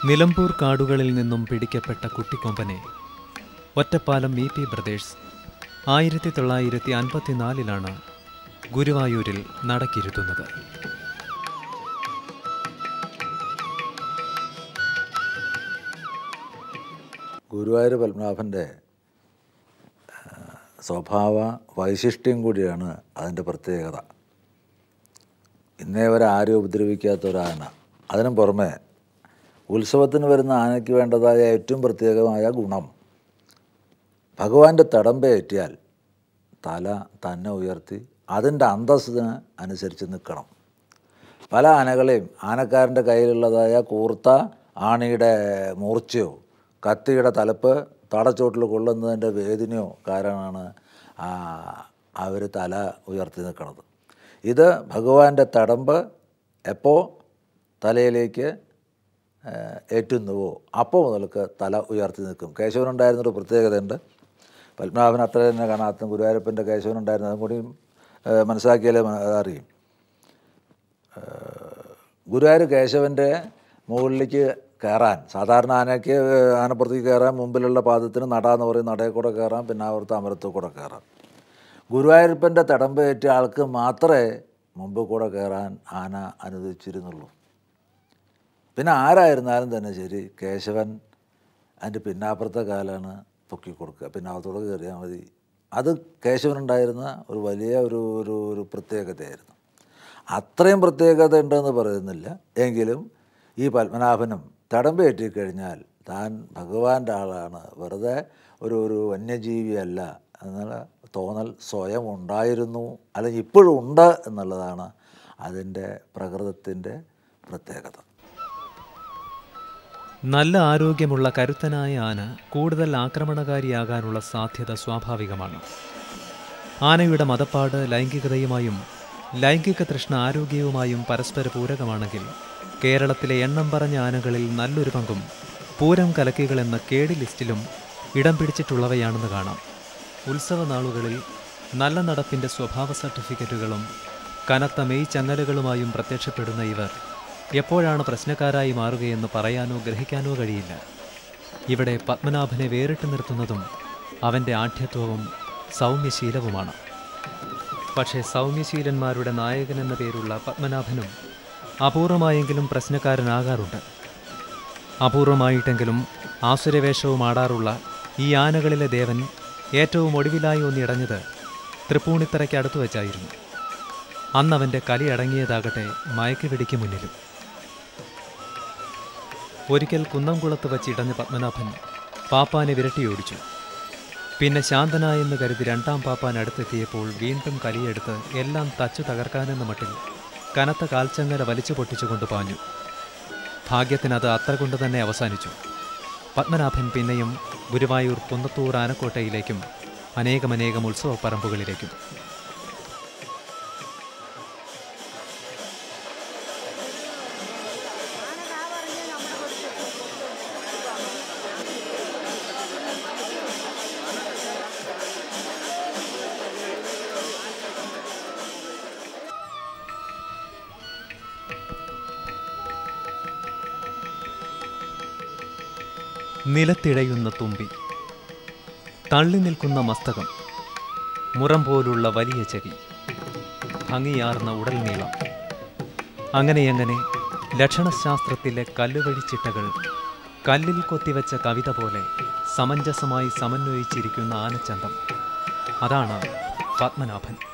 നിലമ്പൂർ കാടുകളിൽ നിന്നും പിടിക്കപ്പെട്ട കുട്ടിക്കൊമ്പനെ ഒറ്റപ്പാലം ഇ പി ബ്രദേഴ്സ് ആയിരത്തി തൊള്ളായിരത്തി അൻപത്തിനാലിലാണ് ഗുരുവായൂരിൽ നടക്കിരുത്തുന്നത് ഗുരുവായൂർ പത്മനാഭൻ്റെ ആ, സ്വഭാവ വൈശിഷ്ട്യം കൂടിയാണ് അതിൻ്റെ പ്രത്യേകത ഇന്നേ വരെ ആരും ഉപദ്രവിക്കാത്ത ഒരു ആന അതിനും പുറമെ ഉത്സവത്തിന് വരുന്ന ആനയ്ക്ക് വേണ്ടതായ ഏറ്റവും പ്രത്യേകമായ ഗുണം ഭഗവാന്റെ തടമ്പേറ്റിയാൽ തല തന്നെ ഉയർത്തി അതിൻ്റെ അന്തസ്സിന് അനുസരിച്ച് നിൽക്കണം പല ആനകളെയും ആനക്കാരൻ്റെ കയ്യിലുള്ളതായ കൂർത്ത ആണിയുടെ മൂർച്ചയോ കത്തിയുടെ തലപ്പ് തടച്ചോട്ടിൽ കൊള്ളുന്നതിൻ്റെ വേദനയോ കാരണമാണ് അവർ തല ഉയർത്തി നിൽക്കുന്നത് ഇത് ഭഗവാന്റെ തടമ്പ് എപ്പോൾ തലയിലേക്ക് ഏഹ്, ഏറ്റുന്നുവോ അപ്പോൾ മുതൽക്ക് തല ഉയർത്തി നിൽക്കും കേശവനുണ്ടായിരുന്നൊരു പ്രത്യേകതയുണ്ട് പത്മനാഭൻ അത്ര തന്നെ കാണാത്ത ഗുരുവായൂരപ്പൻ്റെ കേശവനുണ്ടായിരുന്നു അതും കൂടി ഏഹ്, മനസ്സിലാക്കിയാലേ മ- അതറിയും ഗുരുവായൂർ കേശവൻ്റെ മുകളിലേക്ക് കയറാൻ സാധാരണ ആനയ്ക്ക് ആനപ്പുറത്തേക്ക് കയറാൻ മുമ്പിലുള്ള പാദത്തിന് നട എന്ന് പറയും നടയിൽ കൂടെ കയറാം പിന്നെ അവിടുത്തെ അമരത്തിൽ കൂടെ കയറാം ഗുരുവായൂരപ്പൻ്റെ തടമ്പ് ഏറ്റിയ ആൾക്ക് മാത്രമേ മുമ്പ് കൂടെ കയറാൻ ആന അനുവദിച്ചിരുന്നുള്ളൂ പിന്നെ ആരായിരുന്നാലും തന്നെ ശരി കേശവൻ അതിൻ്റെ പിന്നാപ്പുറത്തെ കാലാണ് പൊക്കി കൊടുക്കുക പിന്നാപ്പുറത്തോടെ കയറിയാൽ മതി അത് കേശവനുണ്ടായിരുന്ന ഒരു വലിയ ഒരു ഒരു ഒരു പ്രത്യേകതയായിരുന്നു അത്രയും പ്രത്യേകത ഉണ്ടെന്ന് പറയുന്നില്ല എങ്കിലും ഈ പത്മനാഭനും തടമ്പേറ്റി കഴിഞ്ഞാൽ താൻ ഭഗവാന്റെ ആളാണ് വെറുതെ ഒരു ഒരു വന്യജീവിയല്ല എന്നുള്ള തോന്നൽ സ്വയം ഉണ്ടായിരുന്നു അല്ലെങ്കിൽ ഇപ്പോഴും ഉണ്ട് എന്നുള്ളതാണ് അതിൻ്റെ പ്രകൃതത്തിൻ്റെ പ്രത്യേകത നല്ല ആരോഗ്യമുള്ള കരുത്തനായ ആന കൂടുതൽ ആക്രമണകാരിയാകാനുള്ള സാധ്യത സ്വാഭാവികമാണ് ആനയുടെ മതപ്പാട് ലൈംഗികതയുമായും ലൈംഗിക തൃഷ്ണ ആരോഗ്യവുമായും പരസ്പര പൂരകമാണെങ്കിൽ കേരളത്തിലെ എണ്ണം പറഞ്ഞ ആനകളിൽ നല്ലൊരു പങ്കും പൂരം കലക്കികൾ എന്ന കേടി ലിസ്റ്റിലും ഇടം പിടിച്ചിട്ടുള്ളവയാണെന്ന് കാണാം ഉത്സവ നാളുകളിൽ നല്ല നടപ്പിൻ്റെ സ്വഭാവ സർട്ടിഫിക്കറ്റുകളും കനത്ത മെയ് ചങ്ങലകളുമായും പ്രത്യക്ഷപ്പെടുന്ന ഇവർ എപ്പോഴാണ് പ്രശ്നക്കാരായി മാറുകയെന്ന് പറയാനോ ഗ്രഹിക്കാനോ കഴിയില്ല ഇവിടെ പത്മനാഭനെ വേറിട്ട് നിർത്തുന്നതും അവൻ്റെ ആഠ്യത്വവും സൗമ്യശീലവുമാണ് പക്ഷേ സൗമ്യശീലന്മാരുടെ നായകൻ എന്ന പേരുള്ള പത്മനാഭനും അപൂർവമായെങ്കിലും പ്രശ്നക്കാരനാകാറുണ്ട് അപൂർവമായിട്ടെങ്കിലും ആസുരവേഷവും ആടാറുള്ള ഈ ആനകളിലെ ദേവൻ ഏറ്റവും ഒടുവിലായി ഒന്നിടഞ്ഞത് തൃപ്പൂണിത്തറയ്ക്ക് അടുത്തു വച്ചായിരുന്നു അന്നവൻ്റെ കലി അടങ്ങിയതാകട്ടെ മയക്കുപിടിക്ക് മുന്നിലും ഒരിക്കൽ കുന്നംകുളത്ത് വച്ച് ഇടഞ്ഞ പത്മനാഭൻ പാപ്പാനെ വിരട്ടിയോടിച്ചു പിന്നെ ശാന്തനായെന്ന് കരുതി രണ്ടാം പാപ്പാൻ അടുത്തെത്തിയപ്പോൾ വീണ്ടും കലിയെടുത്ത് എല്ലാം തച്ചു തകർക്കാനെന്ന മട്ടിൽ കനത്ത കാൽച്ചങ്ങല വലിച്ചു പൊട്ടിച്ചുകൊണ്ട് പാഞ്ഞു ഭാഗ്യത്തിനത് അത്ര കൊണ്ട് തന്നെ അവസാനിച്ചു പത്മനാഭൻ പിന്നെയും ഗുരുവായൂർ കുന്നത്തൂർ ആനക്കോട്ടയിലേക്കും അനേകമനേകം ഉത്സവ പറമ്പുകളിലേക്കും നിലത്തിഴയുന്ന തുമ്പി തള്ളി നിൽക്കുന്ന മസ്തകം മുറം പോലുള്ള വലിയ ചെവി ഭംഗിയാർന്ന ഉടൽ നീളം അങ്ങനെയങ്ങനെ ലക്ഷണശാസ്ത്രത്തിലെ കല്ലുവഴിച്ചിട്ടകൾ കല്ലിൽ കൊത്തിവെച്ച കവിത പോലെ സമഞ്ജസമായി സമന്വയിച്ചിരിക്കുന്ന ആനച്ചന്തം അതാണ് പത്മനാഭൻ